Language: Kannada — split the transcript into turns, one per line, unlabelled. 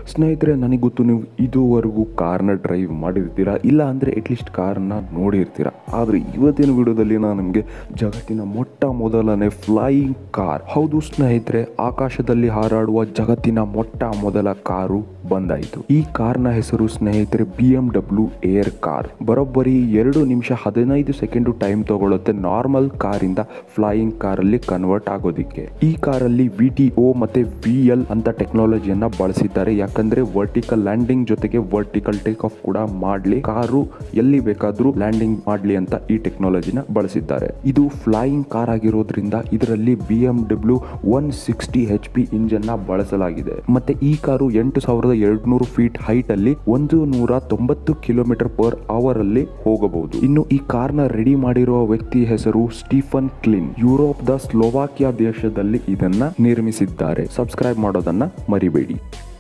ಸ್ನೇಹಿತರೆ ನನಗೆ ಗೊತ್ತು ನೀವು ಇದುವರೆಗೂ ಕಾರ್ನ ಡ್ರೈವ್ ಮಾಡಿರ್ತೀರಾ ಇಲ್ಲ ಅಂದರೆ ಅಟ್ಲೀಸ್ಟ್ ಕಾರ್ನ ನೋಡಿರ್ತೀರಾ ಆದರೆ ಇವತ್ತಿನ ವಿಡಿಯೋದಲ್ಲಿ ನಾನು ನಿಮಗೆ ಜಗತ್ತಿನ ಮೊಟ್ಟ ಮೊದಲನೇ ಫ್ಲೈಯಿಂಗ್ ಕಾರ್ ಹೌದು ಸ್ನೇಹಿತರೆ ಆಕಾಶದಲ್ಲಿ ಹಾರಾಡುವ ಜಗತ್ತಿನ ಮೊಟ್ಟ ಮೊದಲ ಕಾರು ಬಂದಾಯಿತು ಈ ಕಾರ್ನ ಹೆಸರು ಸ್ನೇಹಿತರೆ B M W air car ಬರೋಬ್ಬರಿ ಎರಡು ನಿಮಿಷ ಹದಿನೈದು ಸೆಕೆಂಡು ಟೈಮ್ ತಗೊಳುತ್ತೆ ನಾರ್ಮಲ್ ಕಾರಿಂದ ಫ್ಲೈಯಿಂಗ್ ಕಾರಲ್ಲಿ ಕನ್ವರ್ಟ್ ಆಗೋದಿಕ್ಕೆ ಈ ಕಾರಲ್ಲಿ ವಿ ಟಿ ಒ ಮತ್ತೆ ವಿ ಎಲ್ ಅಂತ ಟೆಕ್ನಾಲಜಿಯನ್ನ ಬಳಸಿದ್ದಾರೆ ಯಾಕಂದ್ರೆ ವರ್ಟಿಕಲ್ ಲ್ಯಾಂಡಿಂಗ್ ಜೊತೆಗೆ ವರ್ಟಿಕಲ್ ಟೇಕ್ ಆಫ್ ಕೂಡ ಮಾಡ್ಲಿ ಕಾರು ಎಲ್ಲಿ ಬೇಕಾದ್ರೂ ಲ್ಯಾಂಡಿಂಗ್ ಮಾಡ್ಲಿ ಅಂತ ಈ ಟೆಕ್ನಾಲಜಿನ ಬಳಸಿದ್ದಾರೆ ಇದು ಫ್ಲೈಯಿಂಗ್ ಕಾರ್ ಆಗಿರೋದ್ರಿಂದ ಇದರಲ್ಲಿ B M W one sixty H P engine ನ ಬಳಸಲಾಗಿದೆ ಮತ್ತೆ ಈ ಕಾರು ಎಂಟು ಸಾವಿರದ ಎರಡ್ನೂರು ಫೀಟ್ ಹೈಟ್ ಅಲ್ಲಿ ಒಂದು ನೂರ ತೊಂಬತ್ತು ಕಿಲೋಮೀಟರ್ ಪರ್ ಅವರ್ ಅಲ್ಲಿ ಹೋಗಬಹುದು ಇನ್ನು ಈ ಕಾರ್ನ ರೆಡಿ ಮಾಡಿರುವ ವ್ಯಕ್ತಿ ಹೆಸರು ಸ್ಟೀಫನ್ ಕ್ಲಿನ್ ಯುರೋಪ್ ದ ಸ್ಲೋವಾಕಿಯಾ ದೇಶದಲ್ಲಿ ಇದನ್ನ ನಿರ್ಮಿಸಿದ್ದಾರೆ ಸಬ್ಸ್ಕ್ರೈಬ್ ಮಾಡೋದನ್ನ ಮರಿಬೇಡಿ